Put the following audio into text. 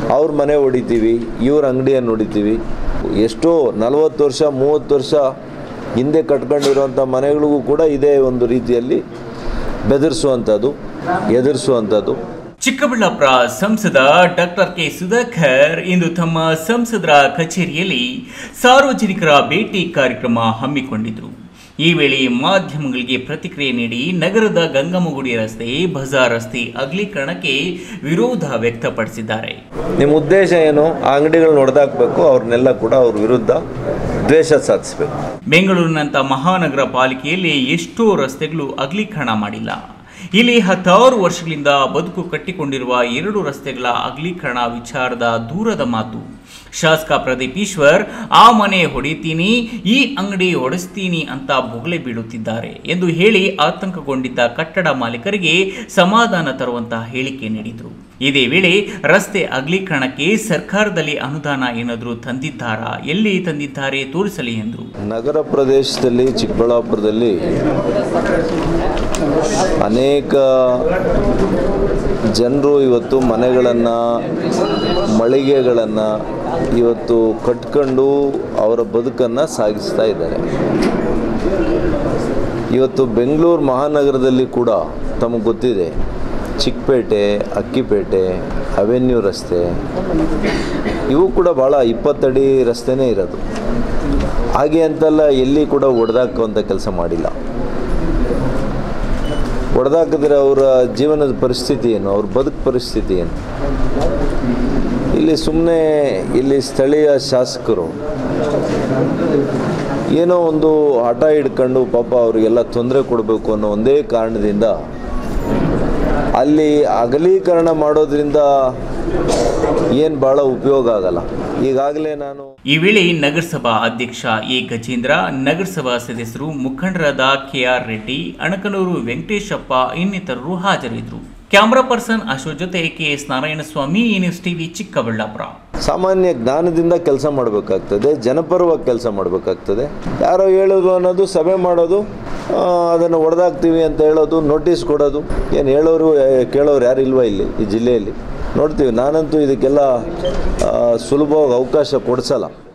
ಅವ್ರ ಮನೆ ಹೊಡಿತೀವಿ ಇವ್ರ ಅಂಗಡಿಯನ್ನು ಹೊಡಿತೀವಿ ಎಷ್ಟೋ ನಲವತ್ತು ವರ್ಷ ಮೂವತ್ತು ವರ್ಷ ಹಿಂದೆ ಕಟ್ಕೊಂಡಿರುವಂಥ ಮನೆಗಳಿಗೂ ಕೂಡ ಇದೇ ಒಂದು ರೀತಿಯಲ್ಲಿ ಬೆದರಿಸುವಂಥದ್ದು ಎದುರಿಸುವಂಥದ್ದು ಚಿಕ್ಕಬಳ್ಳಾಪುರ ಸಂಸದ ಡಾಕ್ಟರ್ ಕೆ ಸುಧಾಕರ್ ಇಂದು ತಮ್ಮ ಸಂಸದರ ಕಚೇರಿಯಲ್ಲಿ ಸಾರ್ವಜನಿಕರ ಭೇಟಿ ಕಾರ್ಯಕ್ರಮ ಹಮ್ಮಿಕೊಂಡಿದ್ರು ಈ ವೇಳೆ ಮಾಧ್ಯಮಗಳಿಗೆ ಪ್ರತಿಕ್ರಿಯೆ ನೀಡಿ ನಗರದ ಗಂಗಮ್ಮಗುಡಿ ರಸ್ತೆ ಬಜಾರ್ ರಸ್ತೆ ಅಗಲೀಕರಣಕ್ಕೆ ವಿರೋಧ ವ್ಯಕ್ತಪಡಿಸಿದ್ದಾರೆ ನಿಮ್ಮ ಉದ್ದೇಶ ಏನು ಆ ಅಂಗಡಿಗಳನ್ನ ಹೊಡೆದಾಕಬೇಕು ಅವ್ರನ್ನೆಲ್ಲ ಕೂಡ ಅವ್ರ ವಿರುದ್ಧ ದ್ವೇಷ ಸಾಧಿಸಬೇಕು ಬೆಂಗಳೂರಿನಂಥ ಮಹಾನಗರ ಪಾಲಿಕೆಯಲ್ಲಿ ಎಷ್ಟೋ ರಸ್ತೆಗಳು ಅಗಲೀಕರಣ ಮಾಡಿಲ್ಲ ಇಲ್ಲಿ ಹತ್ತಾರು ವರ್ಷಗಳಿಂದ ಬದುಕು ಕಟ್ಟಿಕೊಂಡಿರುವ ಎರಡು ರಸ್ತೆಗಳ ಅಗಲೀಕರಣ ವಿಚಾರದ ದೂರದ ಮಾತು ಶಾಸಕ ಪ್ರದೀಪ್ ಈಶ್ವರ್ ಆ ಮನೆ ಹೊಡಿತೀನಿ ಈ ಅಂಗಡಿ ಹೊಡೆಸ್ತೀನಿ ಅಂತ ಬೊಗಳೆ ಬೀಳುತ್ತಿದ್ದಾರೆ ಎಂದು ಹೇಳಿ ಆತಂಕಗೊಂಡಿದ್ದ ಕಟ್ಟಡ ಮಾಲೀಕರಿಗೆ ಸಮಾಧಾನ ತರುವಂತಹ ಹೇಳಿಕೆ ನೀಡಿದರು ಇದೇ ವೇಳೆ ರಸ್ತೆ ಅಗಲೀಕರಣಕ್ಕೆ ಸರ್ಕಾರದಲ್ಲಿ ಅನುದಾನ ಏನಾದರೂ ತಂದಿದ್ದಾರಾ ಎಲ್ಲಿ ತಂದಿದ್ದಾರೆ ತೋರಿಸಲಿ ಎಂದರು ನಗರ ಪ್ರದೇಶದಲ್ಲಿ ಚಿಕ್ಕಬಳ್ಳಾಪುರದಲ್ಲಿ ಅನೇಕ ಜನರು ಇವತ್ತು ಮನೆಗಳನ್ನು ಮಳಿಗೆಗಳನ್ನು ಇವತ್ತು ಕಟ್ಕೊಂಡು ಅವರ ಬದುಕನ್ನು ಸಾಗಿಸ್ತಾ ಇದ್ದಾರೆ ಇವತ್ತು ಬೆಂಗಳೂರು ಮಹಾನಗರದಲ್ಲಿ ಕೂಡ ತಮಗೆ ಗೊತ್ತಿದೆ ಚಿಕ್ಕಪೇಟೆ ಅಕ್ಕಿಪೇಟೆ ಅವೆನ್ಯೂ ರಸ್ತೆ ಇವು ಕೂಡ ಭಾಳ ಇಪ್ಪತ್ತಡಿ ರಸ್ತೆನೇ ಇರೋದು ಹಾಗೆ ಅಂತೆಲ್ಲ ಎಲ್ಲಿ ಕೂಡ ಒಡೆದಾಕುವಂಥ ಕೆಲಸ ಮಾಡಿಲ್ಲ ಹೊಡೆದಾಕಿದ್ರೆ ಅವರ ಜೀವನದ ಪರಿಸ್ಥಿತಿ ಏನು ಅವ್ರ ಬದುಕು ಪರಿಸ್ಥಿತಿ ಏನು ಇಲ್ಲಿ ಸುಮ್ಮನೆ ಇಲ್ಲಿ ಸ್ಥಳೀಯ ಶಾಸಕರು ಏನೋ ಒಂದು ಹಠ ಹಿಡ್ಕೊಂಡು ಪಾಪ ಅವರಿಗೆಲ್ಲ ತೊಂದರೆ ಕೊಡಬೇಕು ಅನ್ನೋ ಒಂದೇ ಕಾರಣದಿಂದ ಅಲ್ಲಿ ಅಗಲೀಕರಣ ಮಾಡೋದ್ರಿಂದ ಏನು ಭಾಳ ಉಪಯೋಗ ಆಗಲ್ಲ ಈಗಾಗಲೇ ನಾನು ಈ ವೇಳೆ ನಗರಸಭಾ ಅಧ್ಯಕ್ಷ ಎ ಗಜೇಂದ್ರ ನಗರಸಭಾ ಸದಸ್ಯರು ಮುಖಂಡರಾದ ಕೆಆರ್ ರೆಡ್ಡಿ ಅಣಕನೂರು ವೆಂಕಟೇಶಪ್ಪ ಇನ್ನಿತರರು ಹಾಜರಿದ್ದರು ಕ್ಯಾಮರಾ ಪರ್ಸನ್ ಅಶೋಕ್ ಜೊತೆ ಕೆಎಸ್ ನಾರಾಯಣಸ್ವಾಮಿ ಈ ನ್ಯೂಸ್ ಟಿವಿ ಚಿಕ್ಕಬಳ್ಳಾಪುರ ಸಾಮಾನ್ಯ ಜ್ಞಾನದಿಂದ ಕೆಲಸ ಮಾಡಬೇಕಾಗ್ತದೆ ಜನಪರವಾಗಿ ಕೆಲಸ ಮಾಡಬೇಕಾಗ್ತದೆ ಯಾರೋ ಹೇಳೋದು ಅನ್ನೋದು ಸಭೆ ಮಾಡೋದು ಆ, ಅದನ್ನು ಹೊಡೆದಾಕ್ತೀವಿ ಅಂತ ಹೇಳೋದು ನೋಟಿಸ್ ಕೊಡೋದು ಏನು ಹೇಳೋರು ಏ, ಕೇಳೋರು ಯಾರು ಇಲ್ವಾ ಇಲ್ಲಿ ಈ ಜಿಲ್ಲೆಯಲ್ಲಿ ನೋಡ್ತೀವಿ ನಾನಂತೂ ಇದಕ್ಕೆಲ್ಲ ಆ, ಸುಲಭವಾಗಿ ಅವಕಾಶ ಕೊಡಿಸಲ್ಲ